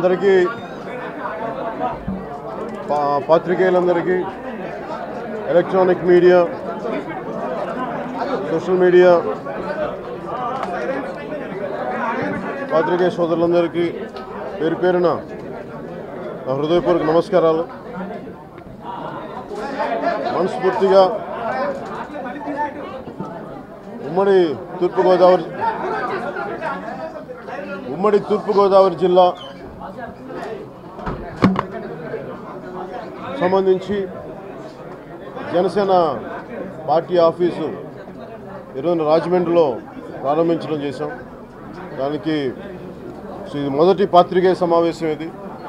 అందరికీ పా- పాత్రికేయులందరికీ ఎలక్ట్రానిక్ మీడియా సోషల్ మీడియా పాత్రికేయ సోదరులందరికీ పేరు పేరున నా హృదయపూర్వక నమస్కారాలు మనస్ఫూర్తిగా ఉమ్మడి తూర్పుగోదావరి ఉమ్మడి తూర్పుగోదావరి జిల్లా సంబంధించి జనసేన పార్టీ ఆఫీసు ఈరోజు రాజమండ్రిలో ప్రారంభించడం చేశాం దానికి సో ఇది మొదటి పాత్రికేయ సమావేశం ఇది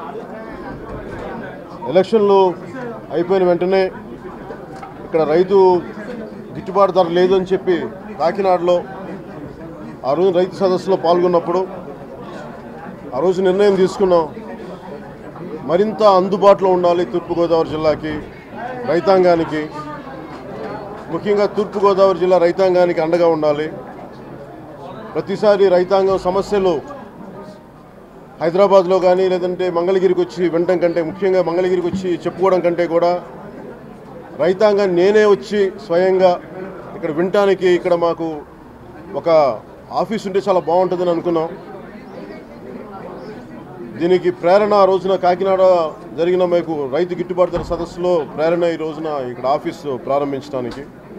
ఎలక్షన్లు అయిపోయిన వెంటనే ఇక్కడ రైతు గిట్టుబాటు ధర లేదని చెప్పి కాకినాడలో ఆ రోజు రైతు సదస్సులో పాల్గొన్నప్పుడు ఆ రోజు నిర్ణయం తీసుకున్నాం మరింత అందుబాటులో ఉండాలి తూర్పుగోదావరి జిల్లాకి రైతాంగానికి ముఖ్యంగా తూర్పుగోదావరి జిల్లా రైతాంగానికి అండగా ఉండాలి ప్రతిసారి రైతాంగం సమస్యలు హైదరాబాద్లో కానీ లేదంటే మంగళగిరికి వచ్చి వినటం కంటే ముఖ్యంగా మంగళగిరికి వచ్చి చెప్పుకోవడం కంటే కూడా రైతాంగం నేనే వచ్చి స్వయంగా ఇక్కడ వినటానికి ఇక్కడ మాకు ఒక ఆఫీస్ ఉంటే చాలా బాగుంటుందని అనుకున్నాం దీనికి ప్రేరణ ఆ రోజున కాకినాడ జరిగిన మీకు రైతు గిట్టుబాటు ధర సదస్సులో ప్రేరణ ఈ రోజున ఇక్కడ ఆఫీసు ప్రారంభించడానికి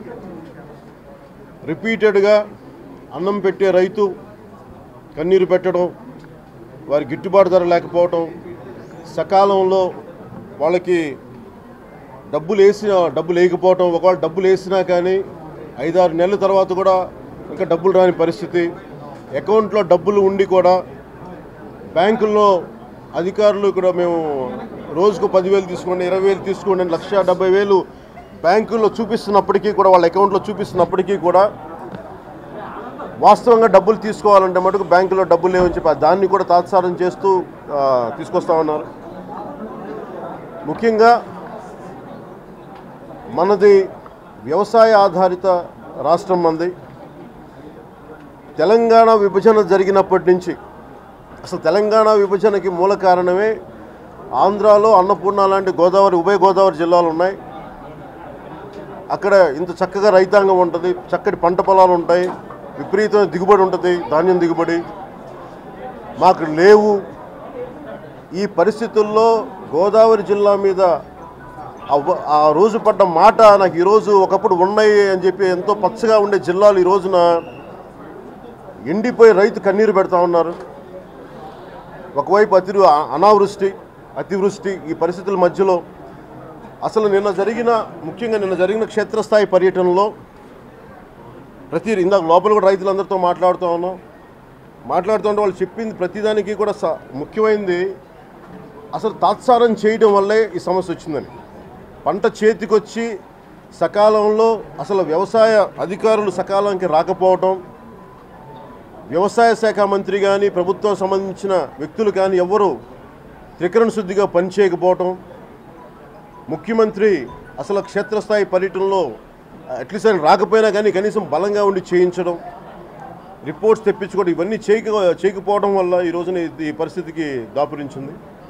రిపీటెడ్గా అన్నం పెట్టే రైతు కన్నీరు పెట్టడం వారి గిట్టుబాటు ధర లేకపోవటం సకాలంలో వాళ్ళకి డబ్బులు వేసిన డబ్బులు వేయకపోవటం ఒకవేళ డబ్బులు వేసినా కానీ ఐదారు నెలల తర్వాత కూడా ఇంకా డబ్బులు రాని పరిస్థితి అకౌంట్లో డబ్బులు ఉండి కూడా బ్యాంకుల్లో అధికారులు ఇక్కడ మేము రోజుకు పదివేలు తీసుకోండి ఇరవై వేలు తీసుకోండి అని లక్ష డెబ్బై వేలు బ్యాంకుల్లో చూపిస్తున్నప్పటికీ కూడా వాళ్ళ అకౌంట్లో చూపిస్తున్నప్పటికీ కూడా వాస్తవంగా డబ్బులు తీసుకోవాలంటే మటుకు బ్యాంకులో డబ్బులు లేవని చెప్పి దాన్ని కూడా తాత్సారం చేస్తూ ఆ, తీసుకొస్తా ఉన్నారు ముఖ్యంగా మనది వ్యవసాయ ఆధారిత రాష్ట్రం మంది తెలంగాణ విభజన జరిగినప్పటి నుంచి అసలు తెలంగాణ విభజనకి మూల కారణమే ఆంధ్రాలో అన్నపూర్ణ లాంటి గోదావరి ఉభయ గోదావరి జిల్లాలు ఉన్నాయి అక్కడ ఇంత చక్కగా రైతాంగం ఉంటుంది చక్కటి పంట పొలాలు ఉంటాయి విపరీతమైన దిగుబడి ఉంటుంది ధాన్యం దిగుబడి మాకు లేవు ఈ పరిస్థితుల్లో గోదావరి జిల్లా మీద ఆ వ- ఆ రోజు పడ్డ మాట నాకు ఈరోజు ఒకప్పుడు ఉన్నాయి అని చెప్పి ఎంతో పచ్చగా ఉండే జిల్లాలు ఈ రోజున ఎండిపోయి రైతు కన్నీరు పెడతా ఉన్నారు ఒకవైపు అతి అనావృష్టి అతివృష్టి ఈ పరిస్థితుల మధ్యలో అసలు నిన్న జరిగిన ముఖ్యంగా నిన్న జరిగిన క్షేత్రస్థాయి పర్యటనలో ప్రతి ఇందాక లోపల కూడా రైతులందరితో మాట్లాడుతూ ఉన్నాం మాట్లాడుతూ ఉంటే వాళ్ళు చెప్పింది ప్రతిదానికి కూడా స- ముఖ్యమైనది అసలు తాత్సారం చేయడం వల్లే ఈ సమస్య వచ్చిందని పంట చేతికొచ్చి సకాలంలో అసలు వ్యవసాయ అధికారులు సకాలానికి రాకపోవటం వ్యవసాయ శాఖ మంత్రి కానీ ప్రభుత్వం సంబంధించిన వ్యక్తులు కానీ ఎవ్వరూ త్రికరణ శుద్ధిగా పనిచేయకపోవటం ముఖ్యమంత్రి అసలు క్షేత్రస్థాయి పర్యటనలో అట్లీస్ట్ ఆయన రాకపోయినా కానీ కనీసం బలంగా ఉండి చేయించడం రిపోర్ట్స్ తెప్పించుకోవడం ఇవన్నీ చేయక చేయకపోవడం వల్ల ఈ రోజున ఈ పరిస్థితికి దాపురించింది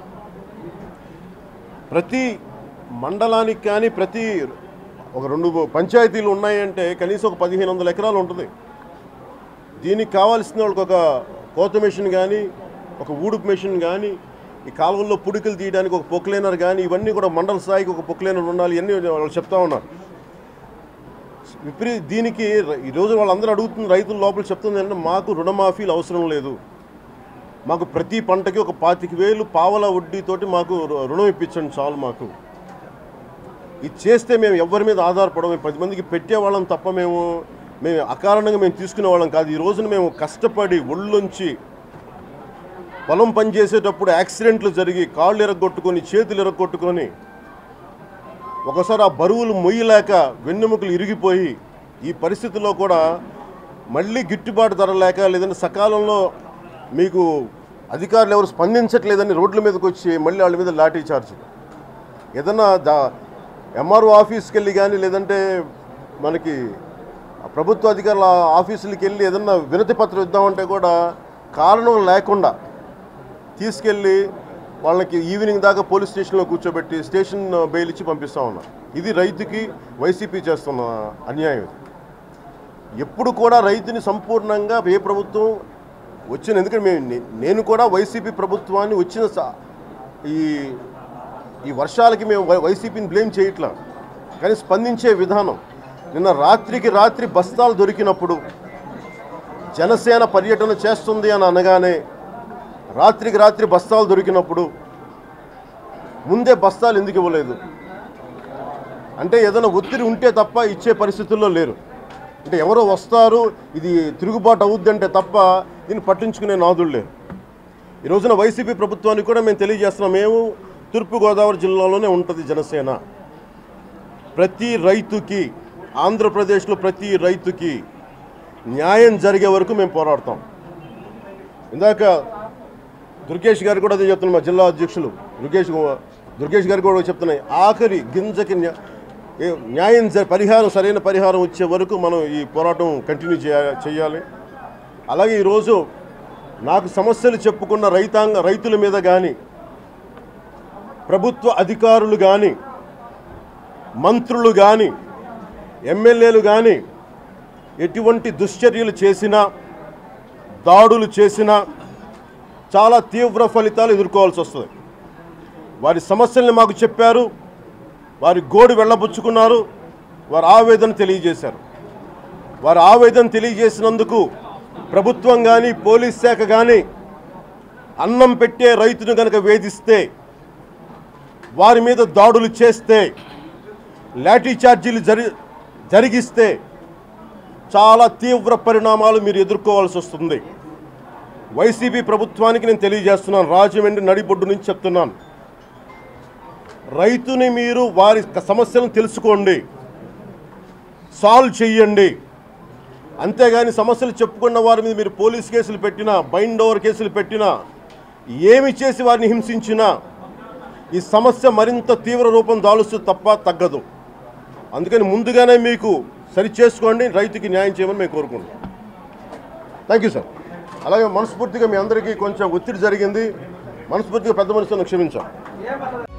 ప్రతి మండలానికి కానీ ప్రతి ఒక రెండు పంచాయతీలు ఉన్నాయంటే కనీసం ఒక పదిహేను వందల ఎకరాలు ఉంటుంది దీనికి కావాల్సిన వాళ్ళకి ఒక కోత మెషిన్ కానీ ఒక ఊడుపు మెషిన్ కానీ ఈ కాలువల్లో పుడికలు తీయడానికి ఒక పొక్లైనర్ కానీ ఇవన్నీ కూడా మండల స్థాయికి ఒక పొక్లైనర్ ఉండాలి ఇవన్నీ వాళ్ళు చెప్తా ఉన్నారు విపరీ దీనికి ర- ఈరోజు వాళ్ళందరూ అడుగుతున్న రైతుల లోపల చెప్తుంది ఏంటంటే మాకు రుణమాఫీలు అవసరం లేదు మాకు ప్రతి పంటకి ఒక పాతిక వేలు పావల వడ్డీతోటి మాకు రు- రుణం ఇప్పించండి చాలు మాకు ఇది చేస్తే మేము ఎవరి మీద ఆధారపడం మేము పది మందికి పెట్టేవాళ్ళం తప్ప మేము మేము అకారణంగా మేము తీసుకునే వాళ్ళం కాదు ఈ రోజున మేము కష్టపడి ఒళ్ళొంచి పొలం పని చేసేటప్పుడు యాక్సిడెంట్లు జరిగి కాళ్ళు ఎరగొట్టుకొని చేతులు ఎరగొట్టుకొని ఒకసారి ఆ బరువులు మొయ్యలేక వెన్నెముకలు ఇరిగిపోయి ఈ పరిస్థితిలో కూడా మళ్ళీ గిట్టుబాటు ధర లేక లేదంటే సకాలంలో మీకు అధికారులు ఎవరు స్పందించట్లేదని రోడ్ల మీదకి వచ్చి మళ్ళీ వాళ్ళ మీద లాఠీ చార్జ్ ఏదన్నా దా ఎంఆర్ఓ ఆఫీస్కి వెళ్ళి కానీ లేదంటే మనకి ఆ ప్రభుత్వ అధికారుల ఆఫీసులకి వెళ్ళి ఏదన్నా వినతి పత్రం ఇద్దామంటే కూడా కారణం లేకుండా తీసుకెళ్ళి వాళ్ళకి ఈవినింగ్ దాకా పోలీస్ స్టేషన్లో కూర్చోబెట్టి స్టేషన్ బెయిల్ ఇచ్చి పంపిస్తూ ఉన్నారు ఇది రైతుకి వైసీపీ చేస్తున్న అన్యాయం ఇది. ఎప్పుడు కూడా రైతుని సంపూర్ణంగా ఏ ప్రభుత్వం వచ్చిన ఎందుకంటే మేము నే- నేను కూడా వైసీపీ ప్రభుత్వాన్ని వచ్చిన స- ఈ ఈ వర్షాలకి మేము వై- వైసీపీని బ్లేమ్ చేయట్లా కానీ స్పందించే విధానం నిన్న రాత్రికి రాత్రి బస్తాలు దొరికినప్పుడు జనసేన పర్యటన చేస్తుంది అని అనగానే రాత్రికి రాత్రి బస్తాలు దొరికినప్పుడు ముందే బస్తాలు ఎందుకు ఇవ్వలేదు అంటే ఏదైనా ఒత్తిడి ఉంటే తప్ప ఇచ్చే పరిస్థితుల్లో లేరు అంటే ఎవరో వస్తారు ఇది తిరుగుబాటు అవుద్దంటే తప్ప దీన్ని పట్టించుకునే నాదులు లేరు ఈ రోజున వైసీపీ ప్రభుత్వానికి కూడా మేము తెలియజేస్తున్నాం మేము తూర్పుగోదావరి జిల్లాలోనే ఉంటుంది జనసేన ప్రతి రైతుకి ఆంధ్రప్రదేశ్లో ప్రతి రైతుకి న్యాయం జరిగే వరకు మేము పోరాడతాం ఇందాక దుర్గేష్ గారు కూడా అదే చెప్తున్నారు మా జిల్లా అధ్యక్షులు దుర్గేష్ గు- దుర్గేష్ గారు కూడా చెప్తున్నాయి ఆఖరి గింజకి న్యా- ఏ- న్యాయం జ- పరిహారం సరైన పరిహారం వచ్చే వరకు మనం ఈ పోరాటం కంటిన్యూ చేయ చేయాలి అలాగే ఈరోజు నాకు సమస్యలు చెప్పుకున్న రైతాంగ రైతుల మీద కానీ ప్రభుత్వ అధికారులు కానీ మంత్రులు కానీ ఎమ్మెల్యేలు కానీ ఎటువంటి దుశ్చర్యలు చేసినా దాడులు చేసినా చాలా తీవ్ర ఫలితాలు ఎదుర్కోవాల్సి వస్తుంది వారి సమస్యల్ని మాకు చెప్పారు వారి గోడు వెళ్ళబుచ్చుకున్నారు వారి ఆవేదన తెలియజేశారు వారి ఆవేదన తెలియజేసినందుకు ప్రభుత్వం కానీ పోలీస్ శాఖ కానీ అన్నం పెట్టే రైతును కనుక వేధిస్తే వారి మీద దాడులు చేస్తే లాఠీ ఛార్జీలు జరి జరిగిస్తే చాలా తీవ్ర పరిణామాలు మీరు ఎదుర్కోవాల్సి వస్తుంది వైసీపీ ప్రభుత్వానికి నేను తెలియజేస్తున్నాను రాజమండ్రి నడిబొడ్డు నుంచి చెప్తున్నాను రైతుని మీరు వారి సమస్యలను తెలుసుకోండి సాల్వ్ చెయ్యండి అంతేగాని సమస్యలు చెప్పుకున్న వారి మీద మీరు పోలీస్ కేసులు పెట్టినా బైండ్ ఓవర్ కేసులు పెట్టినా ఏమి చేసి వారిని హింసించినా ఈ సమస్య మరింత తీవ్ర రూపం దాలుస్తుంది తప్ప తగ్గదు అందుకని ముందుగానే మీకు సరి చేసుకోండి రైతుకి న్యాయం చేయమని మేము కోరుకుంటున్నాం థ్యాంక్ యూ సార్ అలాగే మనస్ఫూర్తిగా మీ అందరికీ కొంచెం ఒత్తిడి జరిగింది మనస్ఫూర్తిగా పెద్ద మనుషులను క్షమించాం